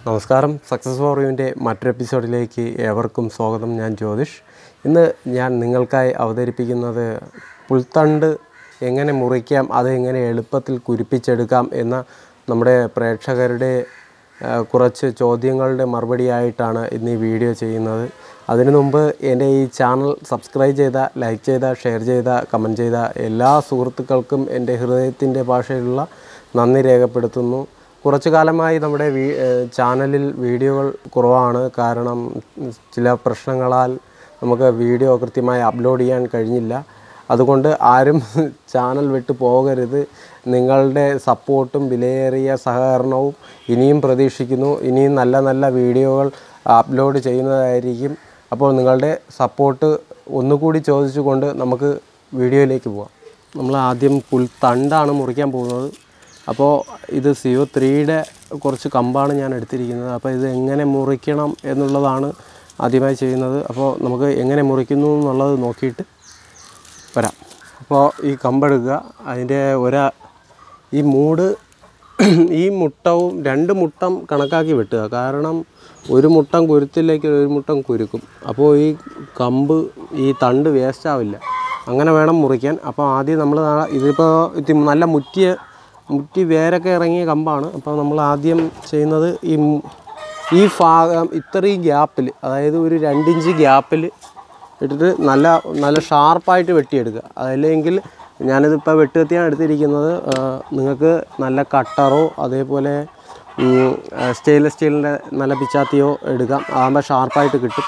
നമസ്കാരം success four യുവിൻ്റെ മറ്റൊരു എപ്പിസോഡിലേക്ക് ഏവർക്കും സ്വാഗതം ഞാൻ ജ്യോതിഷ് ഇന്ന് ഞാൻ നിങ്ങൾക്കായി അവതരിപ്പിക്കുന്നത് പുൽത്തണ്ട് എങ്ങനെ മുറിക്കാം അത് എങ്ങനെ എളുപ്പത്തിൽ കുരിപ്പിച്ചെടുക്കാം എന്ന നമ്മുടെ പ്രേക്ഷകരുടെ ആ, കുറച്ച് ചോദ്യങ്ങളുടെ മറുപടിയായിട്ടാണ് ഇന്ന് ഈ വീഡിയോ ചെയ്യുന്നത് അതിനു മുമ്പ് എൻ്റെ ഈ ചാനൽ സബ്സ്ക്രൈബ് ചെയ്ത ലൈക്ക് ചെയ്ത ഷെയർ ചെയ്ത കമൻറ്റ് ചെയ്ത എല്ലാ സുഹൃത്തുക്കൾക്കും എൻ്റെ ഹൃദയത്തിൻ്റെ ഭാഷയിലുള്ള നന്ദി രേഖപ്പെടുത്തുന്നു കുറച്ചു കാലമായി നമ്മുടെ വീ ഏഹ് ചാനലിൽ വീഡിയോകൾ കുറവാണ് കാരണം ചില പ്രശ്നങ്ങളാൽ നമുക്ക് വീഡിയോ കൃത്യമായി അപ്ലോഡ് ചെയ്യാൻ കഴിഞ്ഞില്ല അതുകൊണ്ട് ആരും ചാനൽ വിട്ടു പോകരുത് നിങ്ങളുടെ സപ്പോർട്ടും വിലയേറിയ സഹകരണവും ഇനിയും പ്രതീക്ഷിക്കുന്നു ഇനിയും നല്ല നല്ല വീഡിയോകൾ അപ്ലോഡ് ചെയ്യുന്നതായിരിക്കും അപ്പോൾ നിങ്ങളുടെ സപ്പോർട്ട് ഒന്നുകൂടി ചോദിച്ചുകൊണ്ട് നമുക്ക് വീഡിയോയിലേക്ക് പോകാം നമ്മൾ ആദ്യം പുൽത്തണ്ടാണ് മുറിക്കാൻ പോകുന്നത് അപ്പോൾ ഇത് സിഒ ത്രീയുടെ കുറച്ച് കമ്പാണ് ഞാൻ എടുത്തിരിക്കുന്നത് അപ്പോൾ ഇത് എങ്ങനെ മുറിക്കണം എന്നുള്ളതാണ് ആദ്യമായി ചെയ്യുന്നത് അപ്പോൾ നമുക്ക് എങ്ങനെ മുറിക്കുന്നു എന്നുള്ളത് നോക്കിയിട്ട് വരാം അപ്പോൾ ഈ കമ്പെടുക്കുക അതിൻ്റെ ഒരാ ഈ മൂട് ഈ മുട്ടവും രണ്ട് മുട്ടം കണക്കാക്കി വെട്ടുക കാരണം ഒരു മുട്ടം കുരുത്തിലേക്ക് ഒരു മുട്ടം കുരുക്കും അപ്പോൾ ഈ കമ്പ് ഈ തണ്ട് വേസ്റ്റ് ആവില്ല അങ്ങനെ വേണം മുറിക്കാൻ അപ്പോൾ ആദ്യം നമ്മൾ ഇതിപ്പോൾ ഇത് നല്ല മുറ്റിയ മുറ്റി വേരൊക്കെ ഇറങ്ങിയ കമ്പാണ് അപ്പോൾ നമ്മൾ ആദ്യം ചെയ്യുന്നത് ഈ മു- ഈ ഭാഗം ഇത്രയും ഗ്യാപ്പിൽ അതായത് ഒരു രണ്ടിഞ്ച് ഗ്യാപ്പിൽ ഇട്ടിട്ട് നല്ല നല്ല ഷാർപ്പായിട്ട് വെട്ടിയെടുക്കുക അതല്ലെങ്കിൽ ഞാനിതിപ്പോൾ വെട്ടുകത്തിയാണ് എടുത്തിരിക്കുന്നത് ആ, നിങ്ങൾക്ക് നല്ല കട്ടറോ അതേപോലെ സ്റ്റെയിൻലെസ് സ്റ്റീലിൻ്റെ നല്ല പിച്ചാത്തിയോ എടുക്കാം ആകുമ്പോൾ ഷാർപ്പായിട്ട് കിട്ടും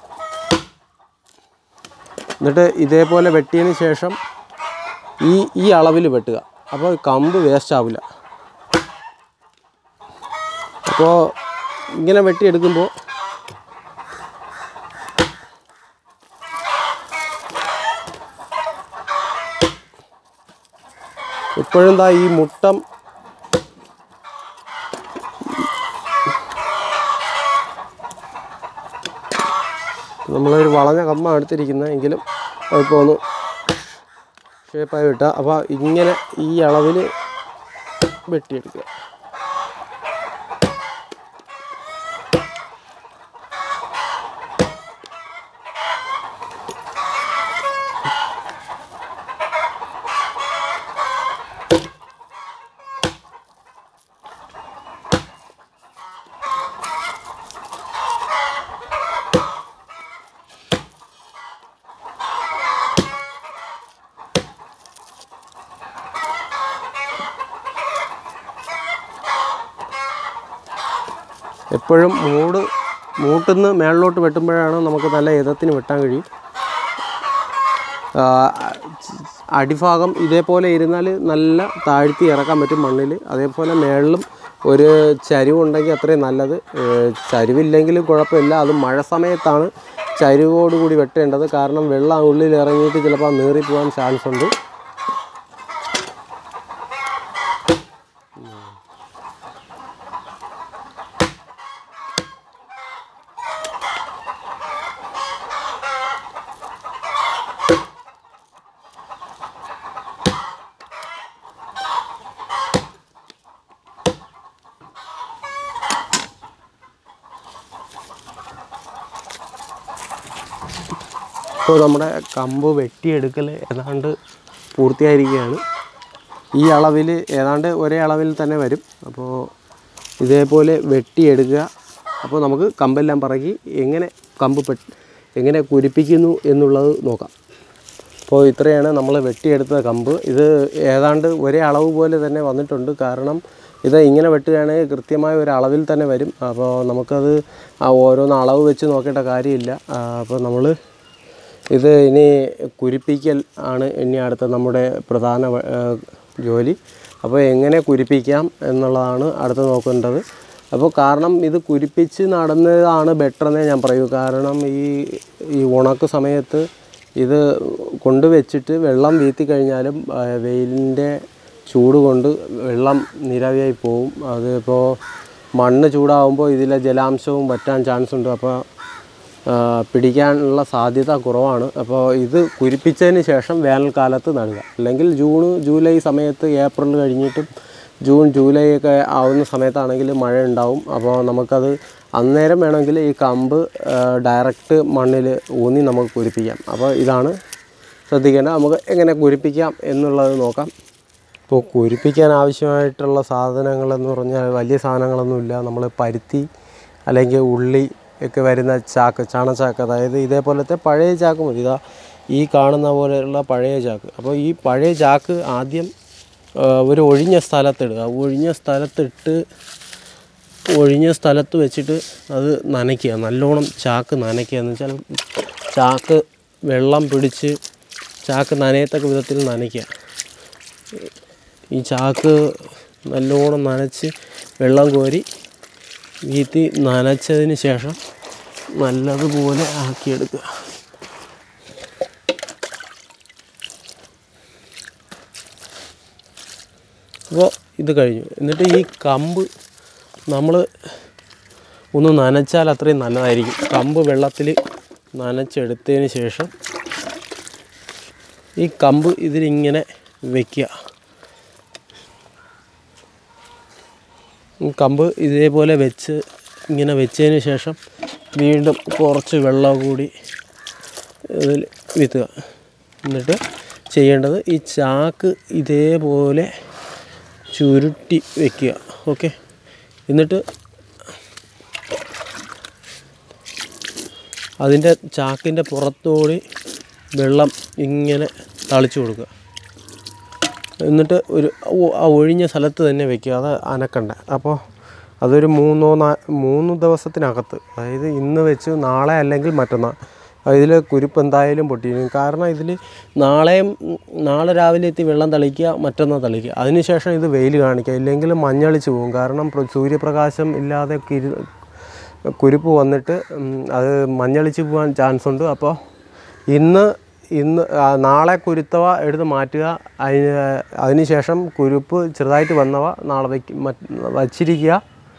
എന്നിട്ട് ഇതേപോലെ വെട്ടിയതിന് ശേഷം ഈ ഈ അളവിൽ വെട്ടുക അപ്പോൾ കമ്പ് വേസ്റ്റ് ആവില്ല അപ്പോൾ ഇങ്ങനെ വെട്ടിയെടുക്കുമ്പോൾ എപ്പോഴും ദാ ഈ മുട്ടം നമ്മളൊരു വളഞ്ഞ കമ്മാണ് എടുത്തിരിക്കുന്നത് എങ്കിലും ഇപ്പോൾ ഒന്ന് ഷേപ്പായി വിട്ടുക അപ്പോൾ ഇങ്ങനെ ഈ അളവിൽ വെട്ടിയെടുക്കുക എപ്പോഴും മൂട് മൂട്ടിന്ന് മേളിലോട്ട് വെട്ടുമ്പോഴാണ് നമുക്ക് നല്ല ഇതത്തിന് വെട്ടാൻ കഴിയും ആ, അടിഭാഗം ഇതേപോലെ ഇരുന്നാൽ നല്ല താഴ്ത്തി ഇറക്കാൻ പറ്റും മണ്ണിൽ അതേപോലെ മേളിലും ഒരു ചരിവുണ്ടെങ്കിൽ അത്രയും നല്ലത് ഏ, ചരിവില്ലെങ്കിലും കുഴപ്പമില്ല അത് മഴ സമയത്താണ് ചരിവോടുകൂടി വെട്ടേണ്ടത് കാരണം വെള്ളം ഉള്ളിൽ ഇറങ്ങിയിട്ട് ചിലപ്പോൾ നീറി പോകാൻ ചാൻസ് ഉണ്ട് ഇപ്പോൾ നമ്മുടെ കമ്പ് വെട്ടിയെടുക്കൽ ഏതാണ്ട് പൂർത്തിയായിരിക്കുകയാണ് ഈ അളവിൽ ഏതാണ്ട് ഒരേ അളവിൽ തന്നെ വരും അപ്പോൾ ഇതേപോലെ വെട്ടിയെടുക്കുക അപ്പോൾ നമുക്ക് കമ്പെല്ലാം പറക്കി എങ്ങനെ കമ്പ് പെ എങ്ങനെ കുരിപ്പിക്കുന്നു എന്നുള്ളത് നോക്കാം അപ്പോൾ ഇത്രയാണ് നമ്മൾ വെട്ടിയെടുത്ത കമ്പ് ഇത് ഏതാണ്ട് ഒരേ അളവ് പോലെ തന്നെ വന്നിട്ടുണ്ട് കാരണം ഇത് ഇങ്ങനെ വെട്ടുകയാണെങ്കിൽ കൃത്യമായ ഒരു അളവിൽ തന്നെ വരും അപ്പോൾ നമുക്കത് ആ ഓരോന്ന് അളവ് വെച്ച് നോക്കേണ്ട കാര്യമില്ല ആ, അപ്പോൾ നമ്മൾ ഇത് ഇനി കുരിപ്പിക്കൽ ആണ് ഇനി അടുത്ത നമ്മുടെ പ്രധാന വ- ആ, ജോലി അപ്പോൾ എങ്ങനെ കുരിപ്പിക്കാം എന്നുള്ളതാണ് അടുത്ത് നോക്കേണ്ടത് അപ്പോൾ കാരണം ഇത് കുരിപ്പിച്ച് നടന്നതാണ് ബെറ്റർ എന്നേ ഞാൻ പറയൂ കാരണം ഈ ഈ ഉണക്ക് സമയത്ത് ഇത് കൊണ്ടുവച്ചിട്ട് വെള്ളം വീത്തി കഴിഞ്ഞാലും ആ, വെയിലിൻ്റെ ചൂട് കൊണ്ട് വെള്ളം നിരവിയായി പോവും അതിപ്പോൾ മണ്ണ് ചൂടാകുമ്പോൾ ഇതിലെ ജലാംശവും വറ്റാൻ ചാൻസ് ഉണ്ട് അപ്പോൾ ആ, പിടിക്കാനുള്ള സാധ്യത കുറവാണ് അപ്പോൾ ഇത് കുരിപ്പിച്ചതിന് ശേഷം വേനൽക്കാലത്ത് നടുക അല്ലെങ്കിൽ ജൂൺ ജൂലൈ സമയത്ത് ഏപ്രിൽ കഴിഞ്ഞിട്ടും ജൂൺ ജൂലൈ ഒക്കെ ആവുന്ന സമയത്താണെങ്കിൽ മഴ ഉണ്ടാവും അപ്പോൾ നമുക്കത് അന്നേരം വേണമെങ്കിൽ ഈ കമ്പ് ഡയറക്റ്റ് മണ്ണിൽ ഊന്നി നമുക്ക് കുരിപ്പിക്കാം അപ്പോൾ ഇതാണ് ശ്രദ്ധിക്കേണ്ടത് നമുക്ക് എങ്ങനെ കുരിപ്പിക്കാം എന്നുള്ളത് നോക്കാം ഇപ്പോൾ കുരിപ്പിക്കാൻ ആവശ്യമായിട്ടുള്ള സാധനങ്ങളെന്ന് പറഞ്ഞാൽ വലിയ സാധനങ്ങളൊന്നുമില്ല നമ്മൾ പരുത്തി അല്ലെങ്കിൽ ഉള്ളി ഒക്കെ വരുന്ന ചാക്ക് ചാണച്ചാക്ക് അതായത് ഇതേപോലത്തെ പഴയ ചാക്ക് മതി ഇതാ ഈ കാണുന്ന പോലെയുള്ള പഴയ ചാക്ക് അപ്പോൾ ഈ പഴയ ചാക്ക് ആദ്യം ആ, ഒരു ഒഴിഞ്ഞ സ്ഥലത്തിടുക ഒഴിഞ്ഞ സ്ഥലത്തിട്ട് ഒഴിഞ്ഞ സ്ഥലത്ത് വെച്ചിട്ട് അത് നനയ്ക്കുക നല്ലോണം ചാക്ക് നനയ്ക്കുക എന്ന് വെച്ചാൽ ചാക്ക് വെള്ളം പിടിച്ച് ചാക്ക് നനയത്തക്ക വിധത്തിൽ നനയ്ക്കുക ഈ ചാക്ക് നല്ലോണം നനച്ച് വെള്ളം കോരി വീത്തി നനച്ചതിന് ശേഷം നല്ലതുപോലെ ആക്കിയെടുക്കുക അപ്പോൾ ഇത് കഴിഞ്ഞു എന്നിട്ട് ഈ കമ്പ് നമ്മൾ ഒന്ന് നനച്ചാൽ അത്രയും നല്ലതായിരിക്കും കമ്പ് വെള്ളത്തിൽ നനച്ചെടുത്തതിന് ശേഷം ഈ കമ്പ് ഇതിലിങ്ങനെ വെക്കുക ഈ കമ്പ് ഇതേപോലെ വെച്ച് ഇങ്ങനെ വെച്ചതിന് ശേഷം വീണ്ടും കുറച്ച് വെള്ളം കൂടി ഇതിൽ വിത്തുക എന്നിട്ട് ചെയ്യേണ്ടത് ഈ ചാക്ക് ഇതേപോലെ ചുരുട്ടി വെക്കുക ഓക്കെ എന്നിട്ട് അതിൻ്റെ ചാക്കിൻ്റെ പുറത്തുകൂടി വെള്ളം ഇങ്ങനെ തളിച്ചു കൊടുക്കുക എന്നിട്ട് ഒരു ഒ- ആ ഒഴിഞ്ഞ സ്ഥലത്ത് തന്നെ വെക്കുക അത് അനക്കണ്ട അപ്പോൾ അതൊരു മൂന്നോ നാ മൂന്ന് ദിവസത്തിനകത്ത് അതായത് ഇന്ന് വെച്ച് നാളെ അല്ലെങ്കിൽ മറ്റന്നാൾ ഇതിൽ കുരുപ്പ് എന്തായാലും പൊട്ടിയിരിക്കും കാരണം ഇതിൽ നാളെയും ഉം, നാളെ രാവിലെ എത്തി വെള്ളം തളിക്കുക മറ്റന്നാൾ തളിക്കുക അതിനുശേഷം ഇത് വെയിൽ കാണിക്കുക ഇല്ലെങ്കിൽ മഞ്ഞളിച്ച് പോകും കാരണം പ്ര- സൂര്യപ്രകാശം ഇല്ലാതെ കിരു കുരുപ്പ് വന്നിട്ട് ഉം, അത് മഞ്ഞളിച്ച് പോകാൻ ചാൻസ് ഉണ്ട് അപ്പോൾ ഇന്ന് ഇന്ന് ആ, നാളെ കുരുത്തവ എടുത്ത് മാറ്റുക അതിന് അതിനുശേഷം കുരുപ്പ് ചെറുതായിട്ട് വന്നവ നാളെ വയ്ക്കും മറ്റ് വച്ചിരിക്കുക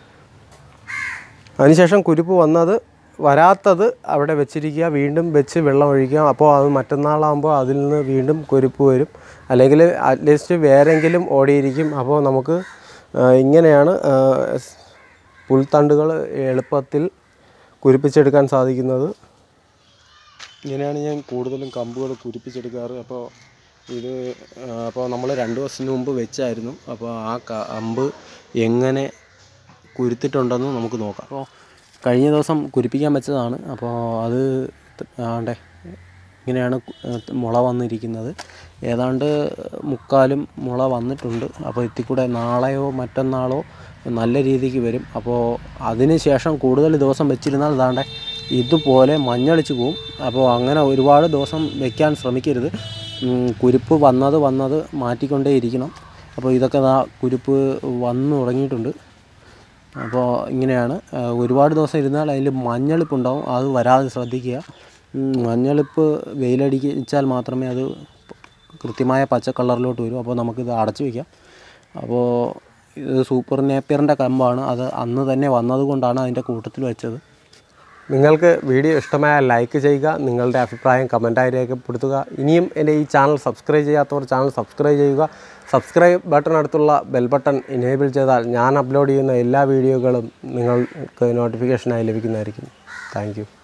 അതിനുശേഷം കുരുപ്പ് വന്നത് വരാത്തത് അവിടെ വെച്ചിരിക്കുക വീണ്ടും വെച്ച് വെള്ളം ഒഴിക്കുക അപ്പോൾ അത് മറ്റന്നാളാകുമ്പോൾ അതിൽ നിന്ന് വീണ്ടും കുരുപ്പ് വരും അല്ലെങ്കിൽ അറ്റ്ലീസ്റ്റ് വേറെങ്കിലും ഓടിയിരിക്കും അപ്പോൾ നമുക്ക് ആ, ഇങ്ങനെയാണ് ആ, സ് പുൽത്തണ്ടുകൾ എളുപ്പത്തിൽ കുരിപ്പിച്ചെടുക്കാൻ സാധിക്കുന്നത് ഇങ്ങനെയാണ് ഞാൻ കൂടുതലും കമ്പുകൾ കുരിപ്പിച്ചെടുക്കാറ് അപ്പോൾ ഇത് ആ, അപ്പോൾ നമ്മൾ രണ്ട് ദിവസത്തിന് മുമ്പ് വെച്ചായിരുന്നു അപ്പോൾ ആ കമ്പ് എങ്ങനെ കുരുത്തിട്ടുണ്ടെന്ന് നമുക്ക് നോക്കാം അപ്പോൾ കഴിഞ്ഞ ദിവസം കുരിപ്പിക്കാൻ വെച്ചതാണ് അപ്പോൾ അത് ആണ്ടേ ഇങ്ങനെയാണ് കു- ഏഹ് മുള വന്നിരിക്കുന്നത് ഏതാണ്ട് മുക്കാലും മുള വന്നിട്ടുണ്ട് അപ്പോൾ ഇതിക്കൂടെ നാളെയോ മറ്റന്നാളോ നല്ല രീതിക്ക് വരും അപ്പോൾ അതിന് ശേഷം കൂടുതൽ ദിവസം വെച്ചിരുന്നാൽ ഇതാണ്ടെ ഇതുപോലെ മഞ്ഞളിച്ച് പോവും അപ്പോൾ അങ്ങനെ ഒരുപാട് ദിവസം വെക്കാൻ ശ്രമിക്കരുത് ഉം, കുരുപ്പ് വന്നത് വന്നത് മാറ്റിക്കൊണ്ടേ ഇരിക്കണം അപ്പോൾ ഇതൊക്കെ ദാ കുരുപ്പ് വന്നു തുടങ്ങിയിട്ടുണ്ട് അപ്പോൾ ഇങ്ങനെയാണ് ആ, ഒരുപാട് ദിവസം ഇരുന്നാൽ അതിൽ മഞ്ഞളിപ്പ് ഉണ്ടാവും അത് വരാതെ ശ്രദ്ധിക്കുക ഉം, മഞ്ഞളിപ്പ് വെയിലടിച്ചാൽ മാത്രമേ അത് കൃത്യമായ പച്ച കളറിലോട്ട് വരൂ അപ്പോൾ നമുക്കിത് അടച്ചു വയ്ക്കാം അപ്പോൾ ഇത് സൂപ്പർ നേപ്പിയറിൻ്റെ കമ്പാണ് അത് അന്ന് തന്നെ വന്നതുകൊണ്ടാണ് അതിൻ്റെ കൂട്ടത്തിൽ വെച്ചത് നിങ്ങൾക്ക് വീഡിയോ ഇഷ്ടമായാൽ ലൈക്ക് ചെയ്യുക നിങ്ങളുടെ അഭിപ്രായം കമൻറ്റായി രേഖപ്പെടുത്തുക ഇനിയും എൻ്റെ ഈ ചാനൽ സബ്സ്ക്രൈബ് ചെയ്യാത്തവർ ചാനൽ സബ്സ്ക്രൈബ് ചെയ്യുക സബ്സ്ക്രൈബ് ബട്ടൺ അടുത്തുള്ള ബെൽ ബട്ടൺ ഇനേബിൾ ചെയ്താൽ ഞാൻ അപ്ലോഡ് ചെയ്യുന്ന എല്ലാ വീഡിയോകളും നിങ്ങൾക്ക് നോട്ടിഫിക്കേഷനായി ലഭിക്കുന്നതായിരിക്കും താങ്ക്